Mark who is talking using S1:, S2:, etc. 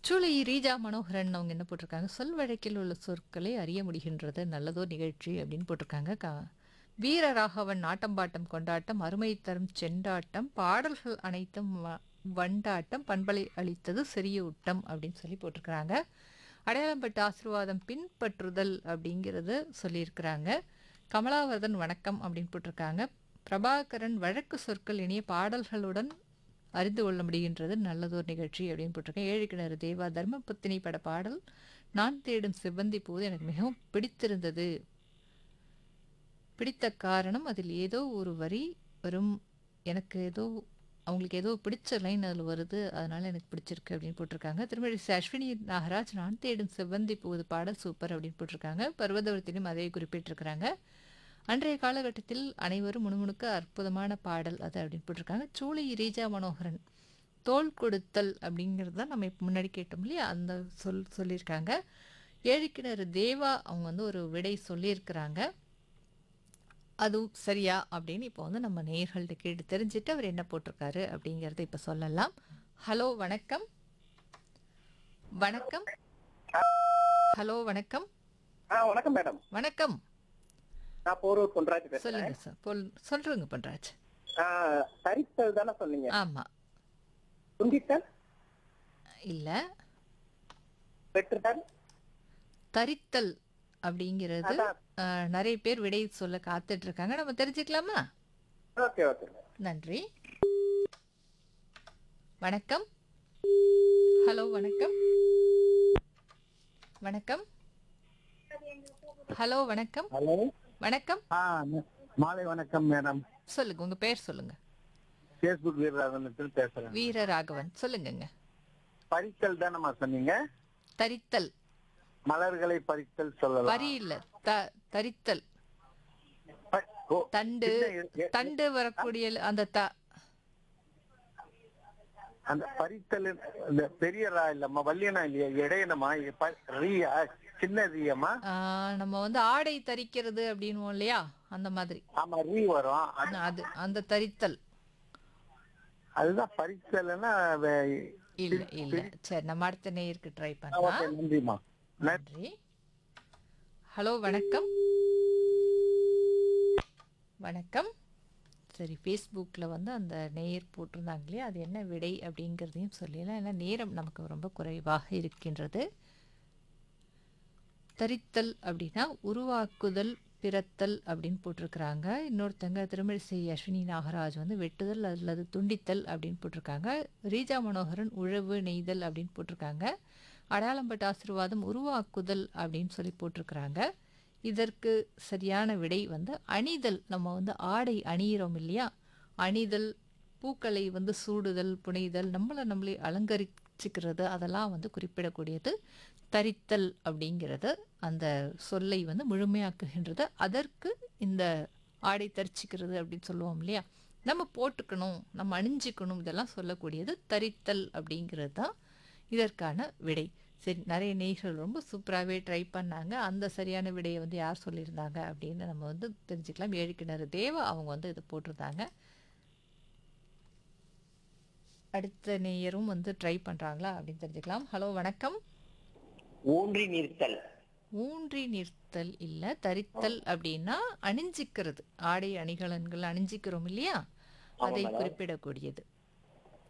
S1: சூளை ரீஜா மனோகரன் அவங்க என்ன போட்டிருக்காங்க சொல் வழக்கில் உள்ள சொற்களை அறிய முடிகின்றது நல்லதோ நிகழ்ச்சி அப்படின்னு போட்டிருக்காங்க கா வீரராகவன் ஆட்டம்பாட்டம் கொண்டாட்டம் அருமை தரும் செண்டாட்டம் பாடல்கள் அனைத்தும் வ- வண்டாட்டம் பண்பலை அளித்தது சிறிய ஊட்டம் அப்படின்னு சொல்லி போட்டிருக்கிறாங்க அடையாளம்பட்டு ஆசீர்வாதம் பின்பற்றுதல் அப்படிங்கிறது சொல்லியிருக்கிறாங்க கமலாவர்தன் வணக்கம் அப்படின்னு போட்டிருக்காங்க பிரபாகரன் வழக்கு சொற்கள் இனிய பாடல்களுடன் அறிந்து கொள்ள முடிகின்றது நல்லதொரு நிகழ்ச்சி அப்படின்னு போட்டிருக்கேன் ஏழு கிணறு தேவா தர்மபத்தினி பட பாடல் நான் தேடும் சிவந்தி போது எனக்கு மிகவும் பிடித்திருந்தது பிடித்த காரணம் அதில் ஏதோ ஒரு வரி வரும் எனக்கு ஏதோ அவங்களுக்கு ஏதோ பிடிச்ச லைன் அதில் வருது அதனால எனக்கு பிடிச்சிருக்கு அப்படின்னு போட்டிருக்காங்க திருமணி அஸ்வினி நாகராஜ் நான் தேடும் செவ்வந்தி போகுது பாடல் சூப்பர் அப்படின்னு போட்டிருக்காங்க பர்வதவரத்திலும் அதே குறிப்பிட்டிருக்கிறாங்க அன்றைய காலகட்டத்தில் அனைவரும் முணுமுணுக்க அற்புதமான பாடல் அது அப்படின்னு போட்டிருக்காங்க சூளை ரீஜா மனோகரன் தோல் கொடுத்தல் அப்படிங்கிறது தான் நம்ம இப்போ முன்னாடி கேட்டோம் இல்லையா அந்த சொல் சொல்லியிருக்காங்க ஏழுக்கிணறு தேவா அவங்க வந்து ஒரு விடை சொல்லியிருக்கிறாங்க அதுவும் சரியா அப்படின்னு இப்போ வந்து நம்ம நேயர்கள்ட்ட கேட்டு தெரிஞ்சுட்டு அவர் என்ன போட்டிருக்காரு அப்படிங்கிறத இப்போ சொல்லலாம் ஹலோ வணக்கம் வணக்கம் ஹலோ வணக்கம்
S2: ஆ வணக்கம் மேடம்
S1: வணக்கம்
S2: நான் போரூர் பொன்ராஜ் பேசுறேன்
S1: சொல்லுங்க சார் பொல் சொல்றேங்க பண்றாச்சு
S2: ஆ, தரித்தல் தானே சொன்னீங்க
S1: ஆமா
S2: துண்டித்தல்
S1: இல்ல
S2: வெற்றுதல்
S1: தரித்தல் அப்படிங்கிறது
S2: அதான்.
S1: அஹ், நிறைய பேர் விடை சொல்ல காத்துட்டு இருக்காங்க நம்ம தெரிஞ்சுக்கலாமா
S2: ஓகே ஓகே
S1: நன்றி வணக்கம் ஹலோ வணக்கம் வணக்கம் ஹலோ வணக்கம்
S3: ஹலோ
S1: வணக்கம்
S3: ஆ ம- மாலை வணக்கம் மேடம்
S1: சொல்லுங்க உங்க பேர் சொல்லுங்க
S3: ஃபேஸ்புக் வீரராகவனத்தில் பேசுறேன்
S1: வீரராகவன் சொல்லுங்கங்க
S3: பறித்தல் தானம்மா சொன்னீங்க
S1: தரித்தல்
S3: மலர்களை பறித்தல் சொல்லலாம்
S1: வரி இல்ல த தரித்தல்
S3: ப- ஓ,
S1: தண்டு
S3: சின்ன எ- எ-
S1: தண்டு வரக்கூடிய அந்த த
S3: அந்த பறித்தல் இந்த பெரிய ரா இல்லம்மா வல்லியனா இல்லையா இடையனமா இ- ப- ரீயா சின்ன ரீயம்மா
S1: ஆஹ், நம்ம வந்து ஆடை தரிக்கிறது அப்படின்னுவோம் இல்லையா அந்த மாதிரி
S3: ஆமா ரீ வரும் அது-
S1: அது அந்த தரித்தல்
S3: அதுதான் பறித்தல்னா வே-
S1: இல்ல இல்ல சரி நம்ம அடுத்த நேயருக்கு ட்ரை
S3: ஓகே
S1: பண்ணலாம்
S3: நன்றிம்மா நன்றி
S1: நன்றி ஹலோ வணக்கம் வணக்கம் சரி ஃபேஸ்புக்கில் வந்து அந்த நேயர் போட்டிருந்தாங்க இல்லையா அது என்ன விடை அப்படிங்கிறதையும் சொல்லிடலாம் ஏன்னா நேரம் நமக்கு ரொம்ப குறைவாக இருக்கின்றது தரித்தல் அப்படின்னா உருவாக்குதல் பிறத்தல் அப்படின்னு போட்டிருக்கிறாங்க இன்னொருத்தங்க திருமழிசை அஸ்வினி நாகராஜ் வந்து வெட்டுதல் அல்லது துண்டித்தல் அப்படின்னு போட்டிருக்காங்க ரீஜா மனோகரன் உழவு நெய்தல் அப்படின்னு போட்டிருக்காங்க அடையாளம்பட்ட ஆசீர்வாதம் உருவாக்குதல் அப்படின்னு சொல்லி போட்டிருக்கிறாங்க இதற்கு சரியான விடை வந்து அணிதல் நம்ம வந்து ஆடை அணியிறோம் இல்லையா அணிதல் பூக்களை வந்து சூடுதல் புனைதல் நம்மளை நம்மளே அலங்கரிச்சுக்கிறது அதெல்லாம் வந்து குறிப்பிடக்கூடியது தரித்தல் அப்படிங்கிறது அந்த சொல்லை வந்து முழுமையாக்குகின்றது அதற்கு இந்த ஆடை தரிச்சிக்கிறது அப்படின்னு சொல்லுவோம் இல்லையா நம்ம போட்டுக்கணும் நம்ம அணிஞ்சிக்கணும் இதெல்லாம் சொல்லக்கூடியது தரித்தல் அப்படிங்கிறது தான் இதற்கான விடை சரி நிறைய நேயர்கள் ரொம்ப சூப்பராகவே ட்ரை பண்ணாங்க அந்த சரியான விடையை வந்து யார் சொல்லியிருந்தாங்க அப்படின்னு நம்ம வந்து தெரிஞ்சுக்கலாம் ஏழு கிணறு தேவா அவங்க வந்து இதை போட்டிருந்தாங்க அடுத்த நேயரும் வந்து ட்ரை பண்ணுறாங்களா அப்படின்னு தெரிஞ்சுக்கலாம் ஹலோ வணக்கம்
S2: ஊன்றி நிறுத்தல்
S1: ஊன்றி நிறுத்தல் இல்ல தரித்தல் அப்படின்னா அணிஞ்சிக்கிறது ஆடை அணிகலன்கள் அணிஞ்சிக்கிறோம் இல்லையா அதை குறிப்பிடக்கூடியது